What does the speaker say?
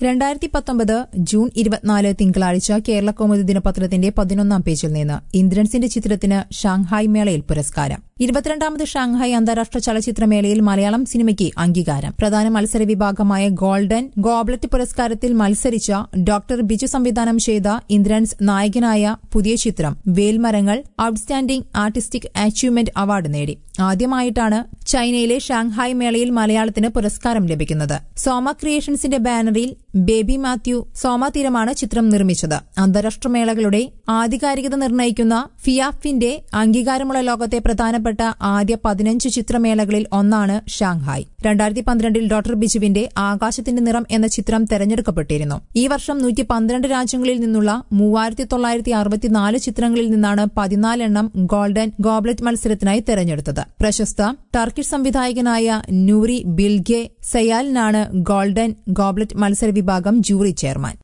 രണ്ടായിരത്തി പത്തൊമ്പത് ജൂൺ ഇരുപത്തിനാല് തിങ്കളാഴ്ച കേരള കൗമുദി ദിനപത്രത്തിന്റെ പതിനൊന്നാം പേജിൽ നിന്ന് ഇന്ദ്രൻസിന്റെ ചിത്രത്തിന് ഷാങ്ഹായ് മേളയിൽ പുരസ്കാരം ഇരുപത്തിരണ്ടാമത് ഷാങ്ഹായ് അന്താരാഷ്ട്ര ചലച്ചിത്രമേളയിൽ മലയാളം സിനിമയ്ക്ക് അംഗീകാരം പ്രധാന മത്സര വിഭാഗമായ ഗോൾഡൻ ഗോബ്ലറ്റ് പുരസ്കാരത്തിൽ മത്സരിച്ച ഡോക്ടർ ബിജു സംവിധാനം ചെയ്ത ഇന്ദ്രൻസ് നായകനായ പുതിയ ചിത്രം വേൽമരങ്ങൾ ഔട്ട്സ്റ്റാൻഡിംഗ് ആർട്ടിസ്റ്റിക് അച്ചീവ്മെന്റ് അവാർഡ് നേടി ആദ്യമായിട്ടാണ് ചൈനയിലെ ഷാങ്ഹായ് മേളയിൽ മലയാളത്തിന് പുരസ്കാരം ലഭിക്കുന്നത് സോമ ക്രിയേഷൻസിന്റെ ബാനറിൽ ബേബി മാത്യു സോമ തീരമാണ് ചിത്രം നിർമ്മിച്ചത് അന്താരാഷ്ട്ര മേളകളുടെ ആധികാരികത നിർണ്ണയിക്കുന്ന ഫിയാഫിന്റെ അംഗീകാരമുള്ള ലോകത്തെ പ്രധാനപ്പെട്ട ആദ്യ പതിനഞ്ച് ചിത്രമേളകളിൽ ഒന്നാണ് ഷാങ്ഹായ് രണ്ടായിരത്തി പന്ത്രണ്ടിൽ ഡോക്ടർ ബിജുവിന്റെ ആകാശത്തിന്റെ നിറം എന്ന ചിത്രം തെരഞ്ഞെടുക്കപ്പെട്ടിരുന്നു ഈ വർഷം നൂറ്റി പന്ത്രണ്ട് രാജ്യങ്ങളിൽ നിന്നുള്ള മൂവായിരത്തി തൊള്ളായിരത്തി അറുപത്തിനാല് ചിത്രങ്ങളിൽ നിന്നാണ് പതിനാലെണ്ണം ഗോൾഡൻ ഗോബ്ലറ്റ് മത്സരത്തിനായി തെരഞ്ഞെടുത്തത് പ്രശസ്ത ടർക്കിഷ് സംവിധായകനായ നൂറി ബിൽഗെ സയാലിനാണ് ഗോൾഡൻ ഗോബ്ലറ്റ് മത്സര വിഭാഗം ജൂറി ചെയർമാൻ